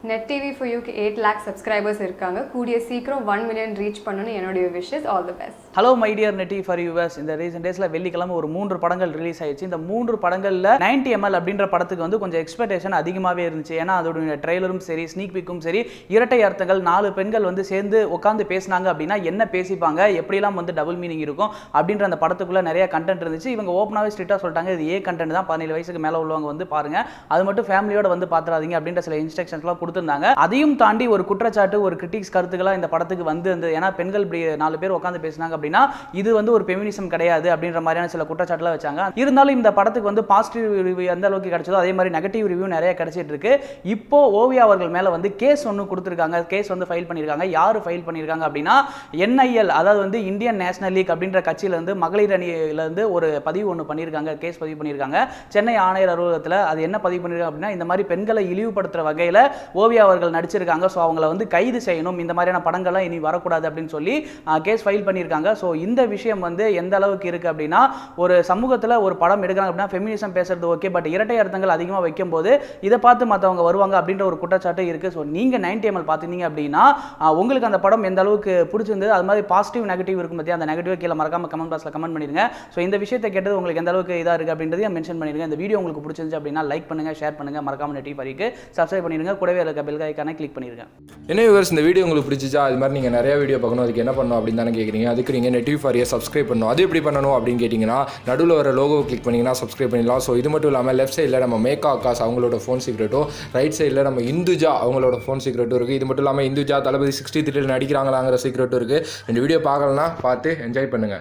net TV for யூக்கு eight lakh subscribers இருக்காங்க கூடிய சீக்கிரம் ஒன் மில்லியன் ரீச் பண்ணணும்னு என்னுடைய wishes all the best hello my dear netty for US இந்த ரீசெண்ட் டேஸில் வெள்ளிக்கிழமை ஒரு மூன்று படங்கள் ரிலீஸ் ஆயிடுச்சு இந்த மூன்று படங்களில் 90 எம்எல் அப்படின்ற படத்துக்கு வந்து கொஞ்சம் எக்ஸ்பெக்டேஷன் அதிகமாகவே இருந்துச்சு ஏன்னா அதோடைய ட்ரெய்லரும் சரி ஸ்னீக் பிக்கும் சரி இரட்டை அர்த்தங்கள் நாலு பெண்கள் வந்து சேர்ந்து உட்காந்து பேசினாங்க அப்படின்னா என்ன பேசிப்பாங்க எப்படிலாம் வந்து டபுள் மீனிங் இருக்கும் அப்படின்ற அந்த படத்துக்குள்ள நிறைய கண்டென்ட் இருந்துச்சு இவங்க ஓப்பனாகவே ஸ்ட்ரிக்டாக சொல்லிட்டாங்க இது ஏ கண்டென்ட் தான் பதினேழு வயசுக்கு மேலே உள்ளவங்க வந்து பாருங்க அது மட்டும் ஃபேமிலியோட வந்து பார்த்துறாதீங்க அப்படின்ற சில இன்ஸ்ட்ரக்ஷன்ஸ்லாம் கொடுத்துருந்தாங்க அதையும் தாண்டி ஒரு குற்றச்சாட்டு ஒரு கிரிட்டிக்ஸ் கருத்துக்களாக இந்த படத்துக்கு வந்து இருந்தது ஏன்னா பெண்கள் இப்படி நாலு பேர் உட்காந்து பேசினாங்க அப்படின்னா இது வந்து ஒரு ஃபெமினிசம் கிடையாது அப்படின்ற மாதிரியான சில குற்றச்சாட்டுலாம் வச்சாங்க இருந்தாலும் இந்த படத்துக்கு வந்து பாசிட்டிவ் ரிவ்யூ எந்த அளவுக்கு கிடைச்சதோ அதே மாதிரி நெகட்டிவ் ரிவ்யூ நிறைய கிடைச்சிட்டு இருக்கு இப்போ ஓவியா அவர்கள் மேல வந்து கேஸ் ஒன்று கொடுத்துருக்காங்க கேஸ் வந்து ஃபைல் பண்ணியிருக்காங்க யார் ஃபைல் பண்ணியிருக்காங்க அப்படின்னா என்ஐஎல் அதாவது வந்து இந்தியன் நேஷனல் லீக் அப்படின்ற கட்சியில இருந்து மகளிர் அணியில இருந்து ஒரு பதிவு ஒன்று பண்ணியிருக்காங்க கேஸ் பதிவு பண்ணியிருக்காங்க சென்னை ஆணையர் அலுவலகத்தில் அது என்ன பதிவு பண்ணியிருக்காங்க அப்படின்னா இந்த மாதிரி பெண்களை இழிவுபடுத்துற வகையில் ஓவியா அவர்கள் நடிச்சிருக்காங்க ஸோ அவங்கள வந்து கைது செய்யணும் இந்த மாதிரியான படங்கள்லாம் இனி வரக்கூடாது அப்படின்னு சொல்லி கேஸ் ஃபைல் பண்ணியிருக்காங்க ஸோ இந்த விஷயம் வந்து எந்த அளவுக்கு இருக்குது அப்படின்னா ஒரு சமூகத்தில் ஒரு படம் எடுக்கிறாங்க அப்படின்னா ஃபெமினிசம் பேசுறது ஓகே பட் இரட்டை அர்த்தங்கள் அதிகமாக வைக்கும்போது இதை பார்த்து மற்றவங்க வருவாங்க அப்படின்ற ஒரு குற்றச்சாட்டு இருக்குது ஸோ நீங்கள் நைன்டி எம்எல் பார்த்துருந்தீங்க அப்படின்னா ஆஹ், உங்களுக்கு அந்த படம் எந்த அளவுக்கு பிடிச்சிருந்தது அது மாதிரி பாசிட்டிவ் நெகட்டிவ் இருக்கும் பற்றி அந்த நெகட்டிவ் கீழே மறக்காம கமெண்ட் பாக்ஸில் கமெண்ட் பண்ணிடுங்க ஸோ இந்த விஷயத்தை கேட்டது உங்களுக்கு எந்த அளவுக்கு இதாக இருக்குது அப்படின்றதையும் மென்ஷன் பண்ணிடுங்க இந்த வீடியோ உங்களுக்கு பிடிச்சிருந்துச்சு அப்படின்னா லைக் பண்ணுங்கள் ஷேர் பண்ணுங்கள் மறக்காம நெட்டி பறிக்கு சப்ஸ்கிரைப் பண்ணிடுங்க கூடவே இருக்க பெல் ஐக்கானை கிளிக் பண்ணிடுங்க என்ன வியூவர்ஸ் இந்த வீடியோ உங்களுக்கு பிடிச்சிச்சா அது மாதிரி நீங்கள் நிறைய வீடியோ பார்க்கணும் அதுக்கு என்ன பண்ணணும் அப்படின்னு தானே கேட்குறீங்க அதுக்கு நீங்கள் நெட்டிவ் ஃபாரியை சப்ஸ்கிரைப் பண்ணணும் அது எப்படி பண்ணணும் அப்படின்னு கேட்டிங்கன்னா நடுவில் வர லோகோவை கிளிக் பண்ணிங்கன்னா சப்ஸ்கிரைப் பண்ணிடலாம் ஸோ இது மட்டும் இல்லாமல் லெஃப்ட் சைடில் நம்ம மேக்கா ஆகாஸ் அவங்களோட ஃபோன் சீக்ரெட்டும் ரைட் சைடில் நம்ம இந்துஜா அவங்களோட ஃபோன் சீக்ரெட்டும் இருக்குது இது மட்டும் இல்லாமல் இந்துஜா தளபதி சிக்ஸ்டி த்ரீல நடிக்கிறாங்களாங்கிற சீக்ரெட்டும் இருக்குது இந்த வீடியோ பார்க்கலன்னா பார்த்து என்ஜாய் பண்ணுங்கள்